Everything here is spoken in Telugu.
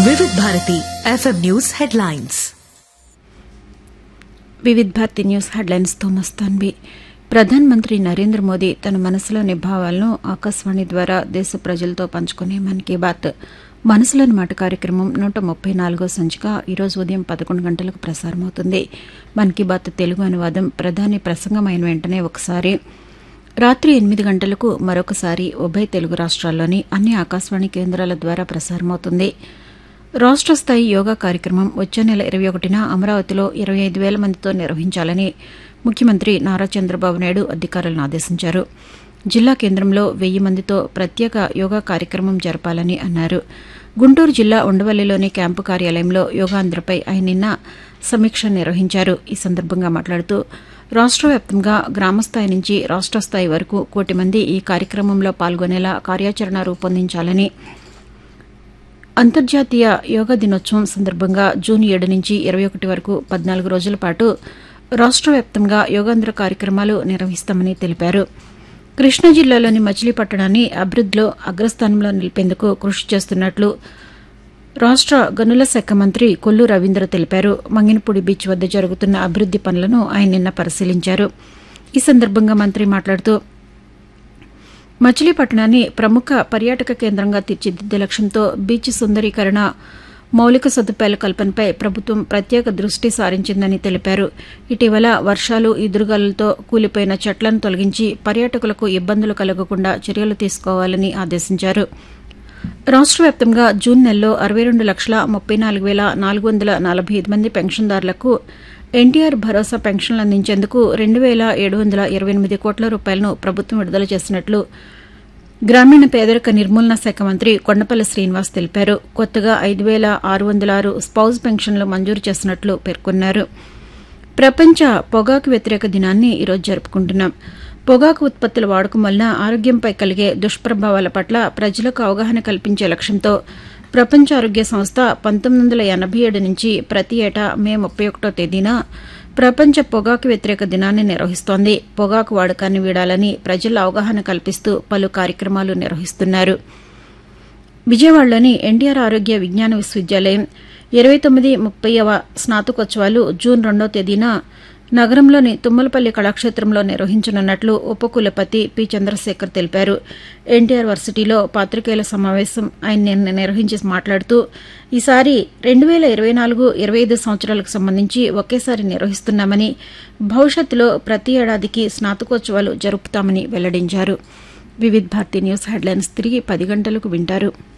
వివిధ Bharati FM news headlines Vividh Bharati news హెడ్లైన్స్తో మస్తాన్బి ప్రధానమంత్రి నరేంద్ర మోదీ తన మనసులోని భావాలను ఆకాశవాణి ద్వారా దేశ ప్రజలతో పంచుకునే మన్ కీ బాత్ మనసులోని మాట కార్యక్రమం నూట ముప్పై నాలుగో సంచిక ఈరోజు ఉదయం పదకొండు గంటలకు ప్రసారమవుతుంది మన్ కీ బాత్ తెలుగు అనువాదం ప్రధాని ప్రసంగం అయిన వెంటనే ఒకసారి రాత్రి ఎనిమిది గంటలకు మరొకసారి ఉభయ తెలుగు రాష్ట్రాల్లోని అన్ని ఆకాశవాణి కేంద్రాల ద్వారా ప్రసారమవుతుంది రాష్ట్ర స్థాయి యోగా కార్యక్రమం వచ్చే నెల ఇరవై ఒకటిన అమరావతిలో ఇరవై ఐదు వేల మందితో నిర్వహించాలని ముఖ్యమంత్రి నారా చంద్రబాబు నాయుడు అధికారులను ఆదేశించారు జిల్లా కేంద్రంలో వెయ్యి మందితో ప్రత్యేక యోగా కార్యక్రమం జరపాలని అన్నారు గుంటూరు జిల్లా ఉండవల్లిలోని క్యాంపు కార్యాలయంలో యోగాంధ్రపై ఆయన నిన్న సమీక్ష నిర్వహించారు ఈ సందర్భంగా మాట్లాడుతూ రాష్ట్ర వ్యాప్తంగా గ్రామస్థాయి నుంచి రాష్ట్ర స్థాయి వరకు కోటి మంది ఈ కార్యక్రమంలో పాల్గొనేలా కార్యాచరణ రూపొందించాలని అంతర్జాతీయ యోగా దినోత్సవం సందర్భంగా జూన్ ఏడు నుంచి ఇరవై ఒకటి వరకు పద్నాలుగు రోజుల పాటు రాష్ట్ర వ్యాప్తంగా యోగాంధ్ర కార్యక్రమాలు నిర్వహిస్తామని తెలిపారు కృష్ణా జిల్లాలోని మచిలీపట్టణాన్ని అభివృద్దిలో అగ్రస్థానంలో నిలిపేందుకు కృషి చేస్తున్నట్లు రాష్ట్ర గనుల శాఖ మంత్రి కొల్లు రవీంద్ర తెలిపారు మంగినపూడి బీచ్ వద్ద జరుగుతున్న అభివృద్ది పనులను ఆయన నిన్న పరిశీలించారు ఈ సందర్భంగా మంత్రి మాట్లాడుతూ మచిలీపట్నాన్ని ప్రముఖ పర్యాటక కేంద్రంగా తీర్చిదిద్దే లక్ష్యంతో బీచ్ సుందరీకరణ మౌలిక సదుపాయాల కల్పనపై ప్రభుత్వం ప్రత్యేక దృష్టి సారించిందని తెలిపారు ఇటీవల వర్షాలు ఈదురుగాలులతో కూలిపోయిన చెట్లను తొలగించి పర్యాటకులకు ఇబ్బందులు కలగకుండా చర్యలు తీసుకోవాలని ఆదేశించారు రాష్ట్ర వ్యాప్తంగా జూన్ నెలలో అరవై రెండు లక్షల ముప్పై నాలుగు వేల నాలుగు వందల నలభై ఐదు మంది పెన్షన్దారులకు ఎన్టీఆర్ భరోసా పెన్షన్లు అందించేందుకు రెండు వేల ఏడు వందల ఇరవై ఎనిమిది కోట్ల రూపాయలను ప్రభుత్వం విడుదల చేసినట్లు గ్రామీణ పేదరిక నిర్మూలన శాఖ మంత్రి కొండపల్లి శ్రీనివాస్ తెలిపారు కొత్తగా ఐదు వేల ఆరు వందల ఆరు స్పౌజ్ పెన్షన్లు మంజూరు చేసినట్లు పేర్కొన్నారు ప్రపంచ పొగాకు వ్యతిరేక దినాన్ని ఈరోజు జరుపుకుంటున్నాం పొగాకు ఉత్పత్తుల వాడకం వలన ఆరోగ్యంపై కలిగే దుష్ప్రభావాల పట్ల ప్రజలకు అవగాహన కల్పించే లక్ష్యంతో ప్రపంచ ఆరోగ్య సంస్థ పంతొమ్మిది వందల ఎనభై ఏడు నుంచి ప్రతి ఏటా మే ముప్పై ఒకటో తేదీన ప్రపంచ పొగాకు వ్యతిరేక దినాన్ని నిర్వహిస్తోంది పొగాకు వాడకాన్ని వీడాలని ప్రజల అవగాహన కల్పిస్తూ పలు కార్యక్రమాలు నిర్వహిస్తున్నారు విజయవాడలోని ఎన్టీఆర్ ఆరోగ్య విజ్ఞాన విశ్వవిద్యాలయం ఇరవై తొమ్మిది ముప్పైవ స్నాతకోత్సవాలు జూన్ రెండో తేదీన నగరంలోని తుమ్మలపల్లి కళాక్షేత్రంలో నిర్వహించనున్నట్లు ఉపకులపతి పి చంద్రశేఖర్ తెలిపారు ఎన్టీఆర్ వర్సిటీలో పాతికేయుల సమావేశం ఆయన నిన్న నిర్వహించి మాట్లాడుతూ ఈసారి రెండు వేల ఇరవై నాలుగు ఇరవై ఐదు సంవత్సరాలకు సంబంధించి ఒకేసారి నిర్వహిస్తున్నామని భవిష్యత్తులో ప్రతి ఏడాదికి స్నాతకోత్సవాలు జరుపుతామని వెల్లడించారు వివిధ్ భారతి న్యూస్ హెడ్లైన్స్ తిరిగి పది గంటలకు వింటారు